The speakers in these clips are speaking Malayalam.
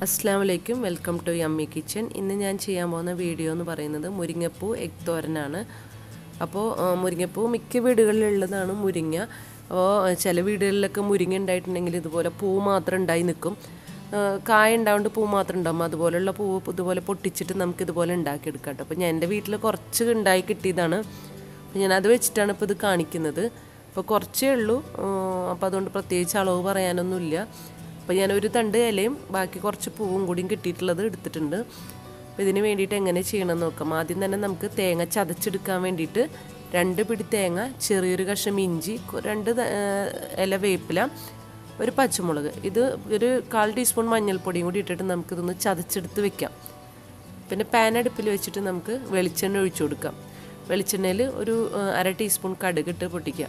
അസ്സാം വലൈക്കും വെൽക്കം ടു യമ്മി കിച്ചൻ ഇന്ന് ഞാൻ ചെയ്യാൻ പോകുന്ന വീഡിയോ എന്ന് പറയുന്നത് മുരിങ്ങപ്പൂ എഗ് തോരനാണ് അപ്പോൾ ആ, മുരിങ്ങപ്പൂ മിക്ക വീടുകളിലുള്ളതാണ് മുരിങ്ങ അപ്പോൾ ചില വീടുകളിലൊക്കെ മുരിങ്ങ ഉണ്ടായിട്ടുണ്ടെങ്കിൽ ഇതുപോലെ പൂ മാത്രം ഉണ്ടായി നിൽക്കും ആ, കായ ഉണ്ടാവുകൊണ്ട് പൂ മാത്രം ഉണ്ടാകും അതുപോലെയുള്ള പൂവ് ഇതുപോലെ പൊട്ടിച്ചിട്ട് നമുക്ക് ഇതുപോലെ ഉണ്ടാക്കിയെടുക്കാം കേട്ടോ അപ്പോൾ ഞാൻ എൻ്റെ വീട്ടിൽ കുറച്ച് ഉണ്ടായി കിട്ടിയതാണ് അപ്പോൾ ഞാനത് വെച്ചിട്ടാണ് ഇപ്പോൾ ഇത് കാണിക്കുന്നത് അപ്പോൾ കുറച്ചേ ഉള്ളൂ അപ്പോൾ അതുകൊണ്ട് പ്രത്യേകിച്ച് അളവ് പറയാനൊന്നുമില്ല അപ്പോൾ ഞാൻ ഒരു തണ്ട് ഇലയും ബാക്കി കുറച്ച് പൂവും കൂടിയും കിട്ടിയിട്ടുള്ളത് എടുത്തിട്ടുണ്ട് അപ്പോൾ ഇതിന് വേണ്ടിയിട്ട് എങ്ങനെ ചെയ്യണമെന്ന് നോക്കാം ആദ്യം തന്നെ നമുക്ക് തേങ്ങ ചതച്ചെടുക്കാൻ വേണ്ടിയിട്ട് രണ്ട് പിടി തേങ്ങ ചെറിയൊരു കഷ്ണം ഇഞ്ചി കൊ- രണ്ട് ത- ഏഹ് ഇല വേപ്പില ഒരു പച്ചമുളക് ഇത് ഒരു കാൽ ടീസ്പൂൺ മഞ്ഞൾപ്പൊടിയും കൂടി ഇട്ടിട്ട് നമുക്കിതൊന്ന് ചതച്ചെടുത്ത് വെക്കാം പിന്നെ പാൻ അടുപ്പിൽ വെച്ചിട്ട് നമുക്ക് വെളിച്ചെണ്ണ ഒഴിച്ചു കൊടുക്കാം വെളിച്ചെണ്ണയിൽ ഒരു ആ, അര ടീസ്പൂൺ കടുക് ഇട്ട് പൊട്ടിക്കാം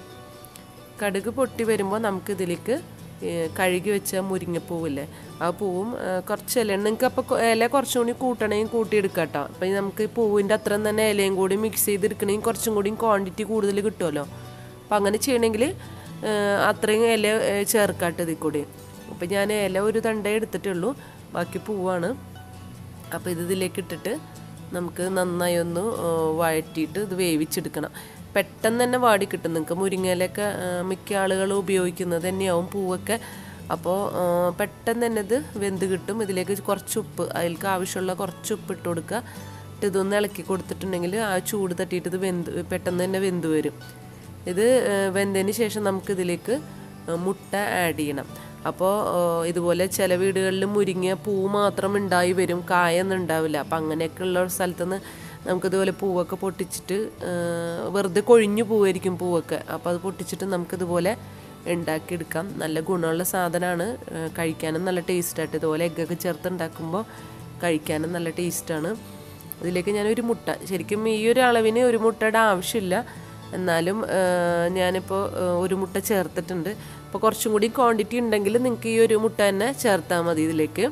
കടുക് പൊട്ടി വരുമ്പോൾ നമുക്ക് ഇതിലേക്ക് ഏ, കഴുകി വെച്ച മുരിങ്ങപ്പൂവില്ലേ ആ പൂവും ആ, കുറച്ച് ഇല നിങ്ങൾക്ക് അപ്പോൾ ഇല കുറച്ചും കൂടി കൂട്ടണമെങ്കിൽ കൂട്ടിയെടുക്കാം കേട്ടോ അപ്പം നമുക്ക് ഈ പൂവിൻ്റെ അത്രയും തന്നെ ഇലയും കൂടി മിക്സ് ചെയ്തെടുക്കണമെങ്കിൽ കുറച്ചും കൂടി ക്വാണ്ടിറ്റി കൂടുതൽ കിട്ടുമല്ലോ അപ്പം അങ്ങനെ ചെയ്യണമെങ്കിൽ ആ, അത്രയും ഇല ഏ, ചേർക്കാട്ട് ഇതിൽ കൂടി അപ്പം ഞാൻ ഇല ഒരു തണ്ടേ എടുത്തിട്ടുള്ളൂ ബാക്കി പൂവാണ് അപ്പോൾ ഇത് ഇതിലേക്ക് ഇട്ടിട്ട് നമുക്ക് നന്നായി ഒന്ന് ആ, വഴറ്റിയിട്ട് ഇത് വേവിച്ചെടുക്കണം പെട്ടെന്ന് തന്നെ വാടി കിട്ടും നിങ്ങൾക്ക് മുരിങ്ങയിലൊക്കെ ആ, മിക്ക ആളുകളും ഉപയോഗിക്കുന്നത് തന്നെയാവും പൂവൊക്കെ അപ്പോൾ ആ, പെട്ടെന്ന് തന്നെ ഇത് വെന്ത് കിട്ടും ഇതിലേക്ക് കുറച്ച് ഉപ്പ് അതിലേക്ക് ആവശ്യമുള്ള കുറച്ച് ഉപ്പ് ഇട്ട് കൊടുക്കുക എന്നിട്ട് ഇതൊന്ന് ഇളക്കി കൊടുത്തിട്ടുണ്ടെങ്കിൽ ആ ചൂട് തട്ടിയിട്ട് ഇത് വെന്ത് പെട്ടെന്ന് തന്നെ വെന്ത് വരും ഇത് ആ, വെന്തതിന് ശേഷം നമുക്കിതിലേക്ക് ആ, മുട്ട ആഡ് ചെയ്യണം അപ്പോൾ ഇതുപോലെ ചില വീടുകളിൽ മുരിങ്ങ പൂ മാത്രം ഉണ്ടായി വരും കായൊന്നും ഉണ്ടാവില്ല അപ്പം അങ്ങനെയൊക്കെ ഉള്ള സ്ഥലത്തുനിന്ന് നമുക്കിതുപോലെ പൂവൊക്കെ പൊട്ടിച്ചിട്ട് ആ, വെറുതെ കൊഴിഞ്ഞു പോവായിരിക്കും പൂവൊക്കെ അപ്പോൾ അത് പൊട്ടിച്ചിട്ട് നമുക്കിതുപോലെ ഉണ്ടാക്കിയെടുക്കാം നല്ല ഗുണമുള്ള സാധനമാണ് ആ, കഴിക്കാനും നല്ല ടേസ്റ്റായിട്ട് ഇതുപോലെ എഗ്ഗൊക്കെ ചേർത്ത് ഉണ്ടാക്കുമ്പോൾ കഴിക്കാനും നല്ല ടേസ്റ്റാണ് ഇതിലേക്ക് ഞാനൊരു മുട്ട ശരിക്കും ഈ ഒരു അളവിന് ഒരു മുട്ടയുടെ ആവശ്യമില്ല എന്നാലും ആ, ഞാനിപ്പോൾ ആ, ഒരു മുട്ട ചേർത്തിട്ടുണ്ട് അപ്പോൾ കുറച്ചും കൂടി ക്വാണ്ടിറ്റി ഉണ്ടെങ്കിൽ നിങ്ങൾക്ക് ഈ ഒരു മുട്ട തന്നെ ചേർത്താൽ മതി ഇതിലേക്ക്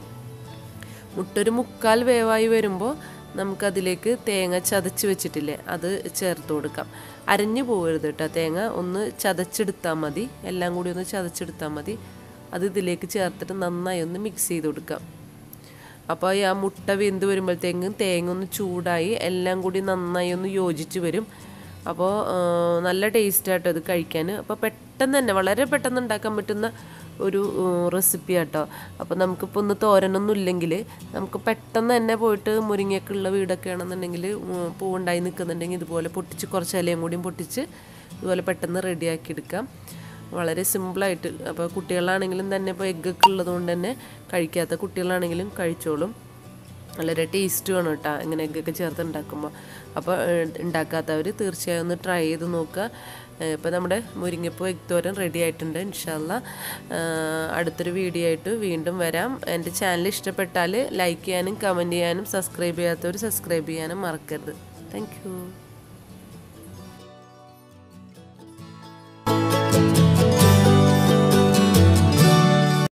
മുട്ട ഒരു മുക്കാൽ വേവായി വരുമ്പോൾ നമുക്കതിലേക്ക് തേങ്ങ ചതച്ച് വെച്ചിട്ടില്ലേ അത് ചേർത്ത് കൊടുക്കാം അരഞ്ഞു പോകരുത് കേട്ടോ തേങ്ങ ഒന്ന് ചതച്ചെടുത്താൽ മതി എല്ലാം കൂടി ഒന്ന് ചതച്ചെടുത്താൽ മതി അത് ഇതിലേക്ക് ചേർത്തിട്ട് നന്നായി ഒന്ന് മിക്സ് ചെയ്ത് കൊടുക്കാം അപ്പോൾ ഈ ആ മുട്ട വെന്ത് വരുമ്പോഴത്തേക്കും തേങ്ങ ഒന്ന് ചൂടായി എല്ലാം കൂടി നന്നായി ഒന്ന് യോജിച്ച് വരും അപ്പോൾ ആ, നല്ല ടേസ്റ്റാട്ടോ ഇത് കഴിക്കാൻ അപ്പോൾ പെട്ടെന്ന് തന്നെ വളരെ പെട്ടെന്ന് ഉണ്ടാക്കാൻ പറ്റുന്ന ഒരു റെസിപ്പി ആട്ടോ അപ്പോൾ നമുക്കിപ്പോൾ ഒന്ന് തോരനൊന്നും ഇല്ലെങ്കിൽ നമുക്ക് പെട്ടെന്ന് തന്നെ പോയിട്ട് മുരിങ്ങയൊക്കെ ഉള്ള വീടൊക്കെ ആണെന്നുണ്ടെങ്കിൽ ഉം, പൂവുണ്ടായി നിൽക്കുന്നുണ്ടെങ്കിൽ ഇതുപോലെ പൊട്ടിച്ച് കുറച്ച് ഇലയും കൂടിയും പൊട്ടിച്ച് ഇതുപോലെ പെട്ടെന്ന് റെഡിയാക്കി എടുക്കാം വളരെ സിമ്പിളായിട്ട് അപ്പോൾ കുട്ടികളാണെങ്കിലും തന്നെ ഇപ്പോൾ എഗ്ഗൊക്കെ ഉള്ളതുകൊണ്ട് തന്നെ കഴിക്കാത്ത കുട്ടികളാണെങ്കിലും കഴിച്ചോളും വളരെ ടേസ്റ്റുമാണ് കേട്ടോ ഇങ്ങനെ എഗ്ഗൊക്കെ ചേർത്ത് ഉണ്ടാക്കുമ്പോൾ അപ്പോൾ ഏഹ്, ഉണ്ടാക്കാത്തവർ തീർച്ചയായും ഒന്ന് ട്രൈ ചെയ്ത് നോക്കുക ഏഹ്, ഇപ്പോൾ നമ്മുടെ മുരിങ്ങപ്പൂ എഗ് തോരൻ റെഡി ആയിട്ടുണ്ട് ഇൻഷാല്ല അടുത്തൊരു വീഡിയോ ആയിട്ട് വീണ്ടും വരാം എൻ്റെ ചാനൽ ഇഷ്ടപ്പെട്ടാൽ ലൈക്ക് ചെയ്യാനും കമൻറ്റ് ചെയ്യാനും സബ്സ്ക്രൈബ് ചെയ്യാത്തവർ സബ്സ്ക്രൈബ് ചെയ്യാനും മറക്കരുത് താങ്ക്